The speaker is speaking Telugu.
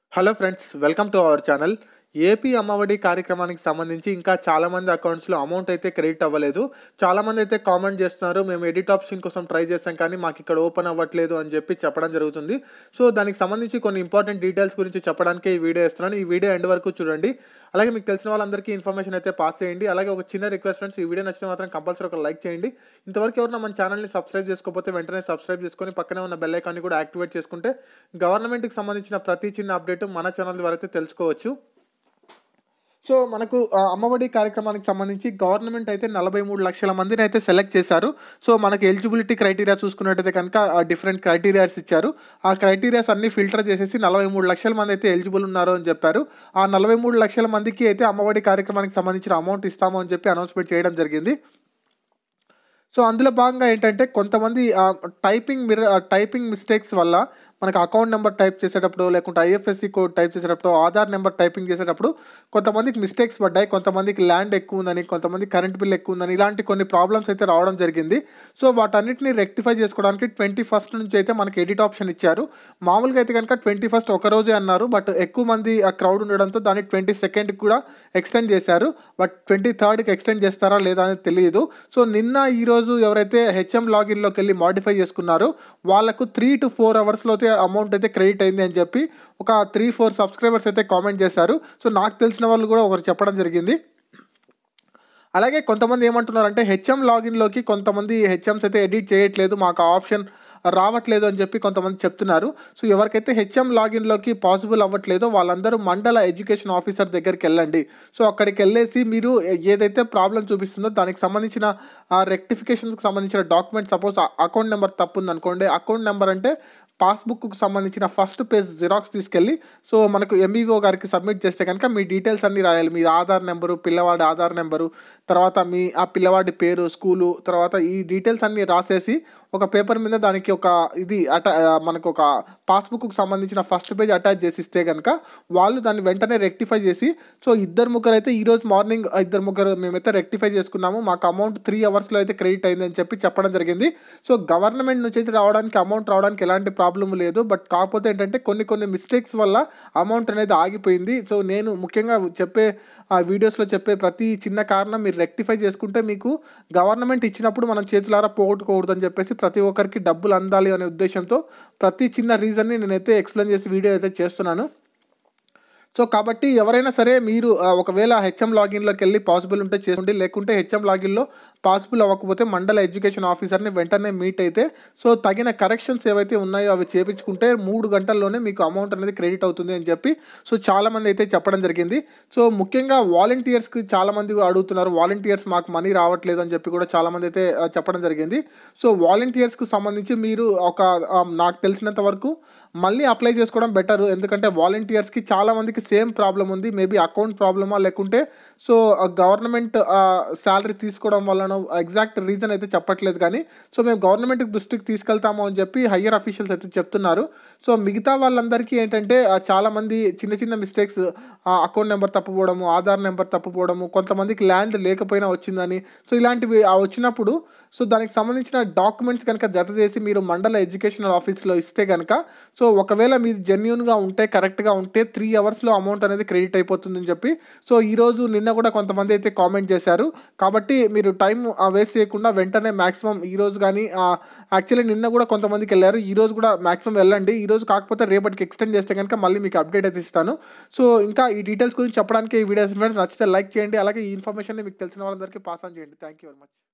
hello friends welcome to our channel AP Ammavodi కార్యక్రమానికి సంబంధించి ఇంకా చాలామంది అకౌంట్స్లో అమౌంట్ అయితే క్రెడిట్ అవ్వలేదు చాలామంది అయితే కామెంట్ చేస్తున్నారు మేము ఎడిట్ ఆప్షన్ కోసం ట్రై చేస్తాం కానీ మాకు ఇక్కడ ఓపెన్ అవ్వట్లేదు అని చెప్పి చెప్పడం జరుగుతుంది సో దానికి సంబంధించి కొన్ని ఇంపార్టెంట్ డీటెయిల్స్ గురించి చెప్పడానికి ఈ వీడియో ఇస్తున్నాను ఈ వీడియో ఎండ్ వరకు చూడండి అలాగే మీకు తెలిసిన వాళ్ళందరికీ ఇన్ఫర్మేషన్ అయితే పాస్ చేయండి అలాగే ఒక చిన్న రిక్వెస్ట్ ఫ్రెండ్స్ ఈ వీడియో నచ్చితే మాత్రం కంపల్సరీ ఒక లైక్ చేయండి ఇంతవరకు ఎవరైనా మన ఛానల్ని సబ్స్క్రైబ్ చేసుకోకపోతే వెంటనే సబ్స్క్రైబ్ చేసుకొని పక్కనే ఉన్న బెల్ ఐకాన్ని కూడా యాక్టివేట్ చేసుకుంటే గవర్నమెంట్కి సంబంధించిన ప్రతి చిన్న అప్డేట్ మన ఛానల్ ద్వారా అయితే తెలుసుకోవచ్చు సో మనకు ఆ, అమ్మఒడి కార్యక్రమానికి సంబంధించి గవర్నమెంట్ అయితే నలభై మూడు లక్షల మందిని అయితే సెలెక్ట్ చేశారు సో మనకి ఎలిజిబిలిటీ క్రైటీరియా చూసుకున్నట్టయితే కనుక డిఫరెంట్ క్రైటీరియాస్ ఇచ్చారు ఆ క్రైటీరియాస్ అన్ని ఫిల్టర్ చేసేసి నలభై మూడు లక్షల మంది అయితే ఎలిజిబుల్ ఉన్నారు అని చెప్పారు ఆ నలభై మూడు లక్షల మందికి అయితే అమ్మఒడి కార్యక్రమానికి సంబంధించిన అమౌంట్ ఇస్తాము అని చెప్పి అనౌన్స్మెంట్ చేయడం జరిగింది సో అందులో భాగంగా ఏంటంటే కొంతమంది టైపింగ్ మిర టైపింగ్ మిస్టేక్స్ వల్ల మనకు అకౌంట్ నెంబర్ టైప్ చేసేటప్పుడు లేకుంటే ఐఎఫ్ఎస్సి కోడ్ టైప్ చేసేటప్పుడు ఆధార్ నెంబర్ టైపింగ్ చేసేటప్పుడు కొంతమందికి మిస్టేక్స్ పడ్డాయి కొంతమందికి ల్యాండ్ ఎక్కువ ఉందని కొంతమంది కరెంట్ బిల్ ఎక్కువ ఉందని ఇలాంటి కొన్ని ప్రాబ్లమ్స్ అయితే రావడం జరిగింది సో వాటన్నిటిని రెక్టిఫై చేసుకోవడానికి ట్వంటీ ఫస్ట్ నుంచి అయితే మనకి ఎడిట్ ఆప్షన్ ఇచ్చారు మామూలుగా అయితే కనుక ట్వంటీ ఫస్ట్ ఒక రోజే అన్నారు బట్ ఎక్కువ మంది ఆ క్రౌడ్ ఉండడంతో దాన్ని ట్వంటీ సెకండ్కి కూడా ఎక్స్టెండ్ చేశారు బట్ ట్వంటీ థర్డ్కి ఎక్స్టెండ్ చేస్తారా లేదా అనేది తెలియదు సో నిన్న ఈరోజు ఎవరైతే హెచ్ఎం లాగిన్లోకి వెళ్ళి మాడిఫై చేసుకున్నారో వాళ్ళకు త్రీ టు ఫోర్ అవర్స్లో అయితే అమౌంట్ అయితే క్రెడిట్ అయింది అని చెప్పి ఒక త్రీ ఫోర్ సబ్స్క్రైబర్స్ అయితే కామెంట్ చేశారు సో నాకు తెలిసిన వాళ్ళు కూడా ఒకరు చెప్పడం జరిగింది అలాగే కొంతమంది ఏమంటున్నారంటే హెచ్ఎం లాగిన్లోకి కొంతమంది హెచ్ఎంస్ అయితే ఎడిట్ చేయట్లేదు మాకు ఆ ఆప్షన్ రావట్లేదు అని చెప్పి కొంతమంది చెప్తున్నారు సో ఎవరికైతే హెచ్ఎం లాగిన్లోకి పాసిబుల్ అవ్వట్లేదో వాళ్ళందరూ మండల ఎడ్యుకేషన్ ఆఫీసర్ దగ్గరికి వెళ్ళండి సో అక్కడికి వెళ్ళేసి మీరు ఏదైతే ప్రాబ్లం చూపిస్తుందో దానికి సంబంధించిన ఆ రెక్టిఫికేషన్స్కి సంబంధించిన డాక్యుమెంట్ సపోజ్ అకౌంట్ నెంబర్ తప్పు ఉంది అనుకోండి అకౌంట్ నెంబర్ అంటే పాస్బుక్కు సంబంధించిన ఫస్ట్ పేజ్ జిరాక్స్ తీసుకెళ్ళి సో మనకు ఎంఈఓ గారికి సబ్మిట్ చేస్తే కనుక మీ డీటెయిల్స్ అన్నీ రాయాలి మీ ఆధార్ నెంబరు పిల్లవాడి ఆధార్ నెంబరు తర్వాత మీ ఆ పిల్లవాడి పేరు స్కూలు తర్వాత ఈ డీటెయిల్స్ అన్నీ రాసేసి ఒక పేపర్ మీద దానికి ఒక ఇది అటా మనకు ఒక పాస్బుక్కు సంబంధించిన ఫస్ట్ పేజ్ అటాచ్ చేసి ఇస్తే కనుక వాళ్ళు దాన్ని వెంటనే రెక్టిఫై చేసి సో ఇద్దరు ముగ్గురు అయితే ఈరోజు మార్నింగ్ ఇద్దరు ముగ్గురు మేమైతే రెక్టిఫై చేసుకున్నాము మాకు అమౌంట్ త్రీ అవర్స్లో అయితే క్రెడిట్ అయిందని చెప్పి చెప్పడం జరిగింది సో గవర్నమెంట్ నుంచి అయితే రావడానికి అమౌంట్ రావడానికి ఎలాంటి ప్రాబ్లం లేదు బట్ కాకపోతే ఏంటంటే కొన్ని కొన్ని మిస్టేక్స్ వల్ల అమౌంట్ అనేది ఆగిపోయింది సో నేను ముఖ్యంగా చెప్పే ఆ వీడియోస్లో చెప్పే ప్రతి చిన్న కారణం మీరు రెక్టిఫై చేసుకుంటే మీకు గవర్నమెంట్ ఇచ్చినప్పుడు మనం చేతులారా పోగొట్టుకోకూడదు అని చెప్పేసి ప్రతి ఒక్కరికి డబ్బులు అందాలి అనే ఉద్దేశంతో ప్రతి చిన్న రీజన్ని నేనైతే ఎక్స్ప్లెయిన్ చేసి వీడియో అయితే చేస్తున్నాను సో కాబట్టి ఎవరైనా సరే మీరు ఆ, ఒకవేళ హెచ్ఎం లాగిన్లోకి వెళ్ళి పాసిబుల్ ఉంటే చేసుకోండి లేకుంటే హెచ్ఎం లాగిన్లో పాసిబుల్ అవ్వకపోతే మండల ఎడ్యుకేషన్ ఆఫీసర్ని వెంటనే మీట్ అయితే సో తగిన కరెక్షన్స్ ఏవైతే ఉన్నాయో అవి చేపించుకుంటే మూడు గంటల్లోనే మీకు అమౌంట్ అనేది క్రెడిట్ అవుతుంది అని చెప్పి సో చాలామంది అయితే చెప్పడం జరిగింది సో ముఖ్యంగా వాలంటీర్స్కి చాలామంది అడుగుతున్నారు వాలంటీర్స్ మాకు మనీ రావట్లేదు అని చెప్పి కూడా చాలామంది అయితే ఆ, చెప్పడం జరిగింది సో వాలంటీర్స్కి సంబంధించి మీరు ఒక ఆ, నాకు తెలిసినంత వరకు మళ్ళీ అప్లై చేసుకోవడం బెటర్ ఎందుకంటే వాలంటీర్స్కి చాలా మందికి సేమ్ ప్రాబ్లం ఉంది మేబీ అకౌంట్ ప్రాబ్లమా లేకుంటే సో గవర్నమెంట్ శాలరీ తీసుకోవడం వలన ఎగ్జాక్ట్ రీజన్ అయితే చెప్పట్లేదు కానీ సో మేము గవర్నమెంట్ దృష్టికి తీసుకెళ్తాము అని చెప్పి హయ్యర్ అఫీషియల్స్ అయితే చెప్తున్నారు సో మిగతా వాళ్ళందరికీ ఏంటంటే ఆ, చాలామంది చిన్న చిన్న మిస్టేక్స్ అకౌంట్ నెంబర్ తప్పుపోవడము ఆధార్ నెంబర్ తప్పుపోవడము కొంతమందికి ల్యాండ్ లేకపోయినా వచ్చిందని సో ఇలాంటివి ఆ, వచ్చినప్పుడు సో దానికి సంబంధించిన డాక్యుమెంట్స్ కనుక జత చేసి మీరు మండల ఎడ్యుకేషనల్ ఆఫీస్లో ఇస్తే కనుక సో ఒకవేళ మీది జెన్యున్గా ఉంటే కరెక్ట్గా ఉంటే త్రీ అవర్స్లో అమౌంట్ అనేది క్రెడిట్ అయిపోతుందని చెప్పి సో ఈరోజు నిన్న కూడా కొంతమంది అయితే కామెంట్ చేశారు కాబట్టి మీరు టైం వేస్ట్ చేయకుండా వెంటనే మ్యాక్సిమం ఈరోజు కానీ యాక్చువల్లీ నిన్న కూడా కొంతమందికి వెళ్ళారు ఈ రోజు కూడా మ్యాక్సిమం వెళ్ళండి ఈ రోజు కాకపోతే రేపటికి ఎక్స్టెండ్ చేస్తే కనుక మళ్ళీ మీకు అప్డేట్ అయితే ఇస్తాను సో ఇంకా ఈ డీటెయిల్స్ గురించి చెప్పడానికి ఈ వీడియోస్ ఫ్రెండ్స్ నచ్చితే లైక్ చేయండి అలాగే ఈ ఇన్ఫర్మేషన్ మీకు తెలిసిన వాళ్ళందరికీ పాస్ ఆన్ చేయండి థ్యాంక్ యూ వెరీ మచ్